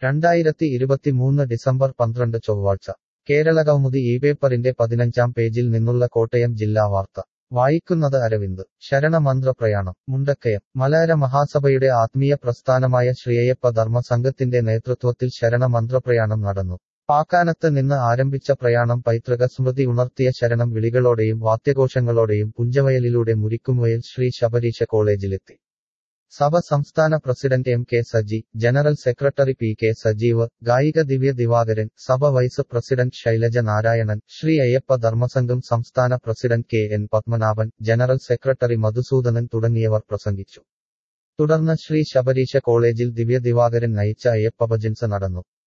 രണ്ടായിരത്തി ഇരുപത്തിമൂന്ന് ഡിസംബർ പന്ത്രണ്ട് ചൊവ്വാഴ്ച കേരളകൗമുദി ഈ പേപ്പറിന്റെ പതിനഞ്ചാം പേജിൽ നിന്നുള്ള കോട്ടയം ജില്ലാ വാർത്ത വായിക്കുന്നത് അരവിന്ദ് ശരണമന്ത്രപ്രയാണം മുണ്ടക്കയം മലയര മഹാസഭയുടെ ആത്മീയ പ്രസ്ഥാനമായ ശ്രീയപ്പ ധർമ്മ സംഘത്തിന്റെ നേതൃത്വത്തിൽ ശരണമന്ത്രപ്രയാണം നടന്നു പാക്കാനത്ത് നിന്ന് ആരംഭിച്ച പ്രയാണം പൈതൃക സ്മൃതി ഉണർത്തിയ ശരണം വിളികളോടെയും വാദ്യഘോഷങ്ങളോടെയും പുഞ്ചവയലിലൂടെ മുരിക്കുംവയൽ ശ്രീ ശബരീശ കോളേജിലെത്തി സഭ സംസ്ഥാന president M K Saji general secretary P K Sajeev ഗായിക ദിവ്യ ദിവാകരൻ സഭ വൈസ് പ്രസിഡന്റ് ശൈലജ നാരായണൻ ശ്രീ അയ്യപ്പ ധർമ്മസംഘം സംസ്ഥാന president K N Padmanabhan general secretary Madhusoodanan തുടങ്ങിയവർ പ്രസംഗിച്ചു തുടർന്ന് ശ്രീ ശബരീശ കോളേജിൽ ദിവ്യ ദിവാകരൻ നയിച്ച അയ്യപ്പ ഭജൻസ് നടന്നു